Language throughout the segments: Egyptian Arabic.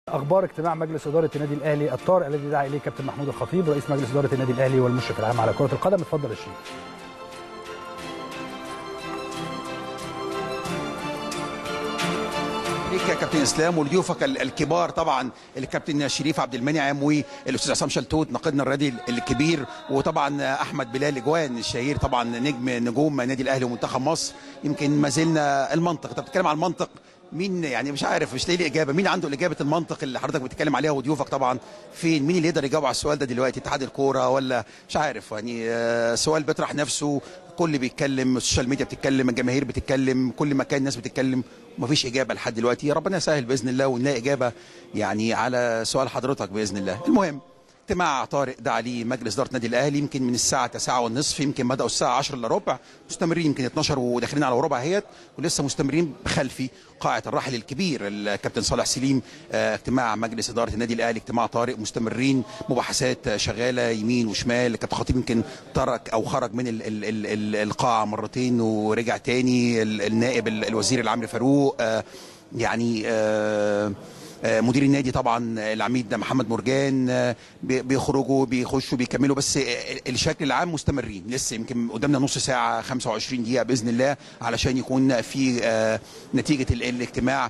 اخبار اجتماع مجلس اداره النادي الاهلي الطارئ الذي دعا اليه كابتن محمود الخطيب رئيس مجلس اداره النادي الاهلي والمشرف العام على كره القدم اتفضل يا شريف ليك يا كابتن اسلام ولضيوفك الكبار طبعا الكابتن شريف عبد المنعم والاستاذ عصام شلتوت ناقدنا الرياضي الكبير وطبعا احمد بلال اجوان الشهير طبعا نجم نجوم النادي الاهلي ومنتخب مصر يمكن ما زلنا المنطق انت بتتكلم عن المنطق مين يعني مش عارف مش لاقي لي اجابه مين عنده اجابه المنطق اللي حضرتك بتتكلم عليها وضيوفك طبعا فين مين اللي يقدر يجاوب على السؤال ده دلوقتي اتحاد الكوره ولا مش عارف يعني آه، سؤال بيطرح نفسه كل بيتكلم السوشيال ميديا بتتكلم الجماهير بتتكلم كل مكان الناس بتتكلم ومفيش اجابه لحد دلوقتي ربنا يسهل باذن الله ونلاقي اجابه يعني على سؤال حضرتك باذن الله المهم اجتماع طارئ دعا ليه مجلس اداره النادي الاهلي يمكن من الساعه 9 والنصف يمكن بداوا الساعه 10 الا ربع مستمرين يمكن 12 وداخلين على ربع اهيت ولسه مستمرين بخلفي قاعه الراحل الكبير الكابتن صالح سليم آه، اجتماع مجلس اداره النادي الاهلي اجتماع طارئ مستمرين مباحثات شغاله يمين وشمال الكابتن خطيب يمكن ترك او خرج من ال ال ال ال القاعه مرتين ورجع تاني ال- النائب ال- الوزير العام فاروق آه، يعني آه آه، مدير النادي طبعا العميد محمد مرجان آه، بي- بيخرجوا بيخشوا بيكملوا بس آه، الشكل العام مستمرين لسه يمكن قدامنا نص ساعه 25 دقيقه باذن الله علشان يكون في آه، نتيجه ال- الاجتماع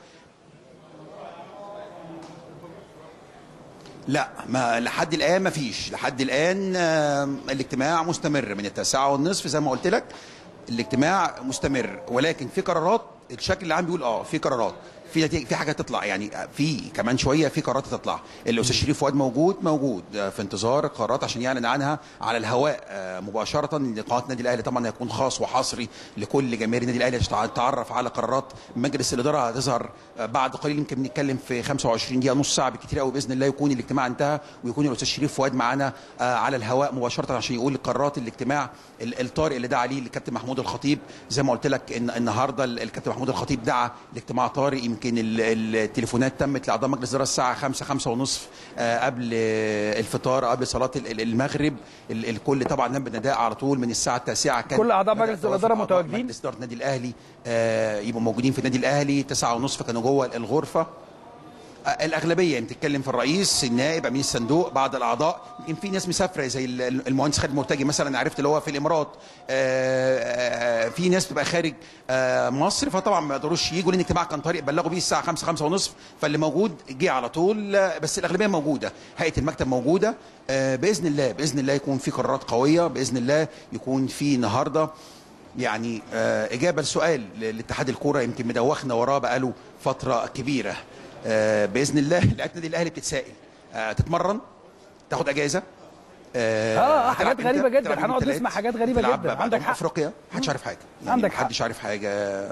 لا ما لحد الان ما فيش لحد الان آه، الاجتماع مستمر من التاسعة والنصف زي ما قلت لك الاجتماع مستمر ولكن في قرارات الشكل العام بيقول اه في قرارات في نتيجة في حاجه تطلع يعني في كمان شويه في قرارات تطلع الاستاذ شريف فؤاد موجود موجود آه، في انتظار القرارات عشان يعلن عنها على الهواء آه، مباشره لقاءات النادي الاهلي طبعا هيكون خاص وحصري لكل جماهير النادي الاهلي عشان تتعرف على قرارات مجلس الاداره هتظهر آه، بعد قليل يمكن بنتكلم في 25 دقيقه نص ساعه بالكثير قوي باذن الله يكون الاجتماع انتهى ويكون الاستاذ شريف فؤاد معانا آه، على الهواء مباشره عشان يقول قرارات الاجتماع ال- الطارئ اللي دعا ليه الكابتن محمود الخطيب زي ما قلت لك ان النهارده ال- الكابتن محمود الخطيب دعا لاجتماع طارئ يمكن ال- التليفونات تمت لاعضاء مجلس الاداره الساعه 5 5 ونصف آه، قبل آه، الفطار قبل صلاه ال- ال- المغرب ال- الكل طبعا نام بالنداء على طول من الساعه 9 كان كل أعضاء بدأ مجلس توافق الإدارة أعضاء متواجدين؟ مجلس اداره النادي الاهلي آه، يبقوا موجودين في النادي الاهلي 9 ونصف كانوا جوه الغرفه آه، الاغلبيه بتتكلم في الرئيس النائب امين الصندوق بعض الاعضاء يمكن في ناس مسافره زي ال- المهندس خالد مرتجي مثلا عرفت اللي هو في الامارات آه، آه، في ناس بتبقى خارج آه، مصر فطبعا ما يقدروش يجوا لان الاجتماع كان طريق بلغوا بيه الساعه 5 5 ونصف فاللي موجود جه على طول آه، بس الاغلبيه موجوده هيئه المكتب موجوده آه، باذن الله باذن الله يكون في قرارات قويه باذن الله يكون في النهارده يعني آه، اجابه لسؤال لاتحاد الكوره يمكن مدوخنا وراه بقاله فتره كبيره آه، باذن الله لعيبه النادي الاهلي بتتسائل آه، تتمرن تاخد اجازه آه، هتلعب حاجات إمتى؟ غريبة جدا. هتلعب يوم هنقعد التلات؟ نسمع حاجات غريبة تلعب جدا. بعد عندك أمم حق. افريقيا محدش عارف حاجه يعني عندك حق. محدش عارف حاجه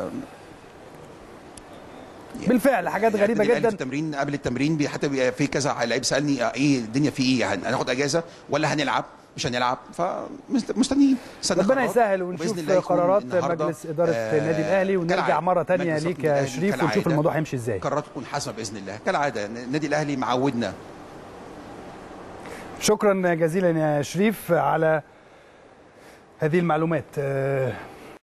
بالفعل حاجات يعني غريبه النادي الأهلي جدا في التمرين قبل التمرين بي- حتى بيبقى في كذا لعيب سالني آه، ايه الدنيا في ايه هن- هناخد اجازه ولا هنلعب مش هنلعب فمستنيين ربنا يسهل ونشوف قرارات مجلس اداره النادي الاهلي ونرجع مره تانية ليك يا شريف ونشوف الموضوع هيمشي ازاي قرارات تكون حاسمه باذن الله كالعاده النادي الاهلي معودنا شكرا جزيلا يا شريف على هذه المعلومات آه،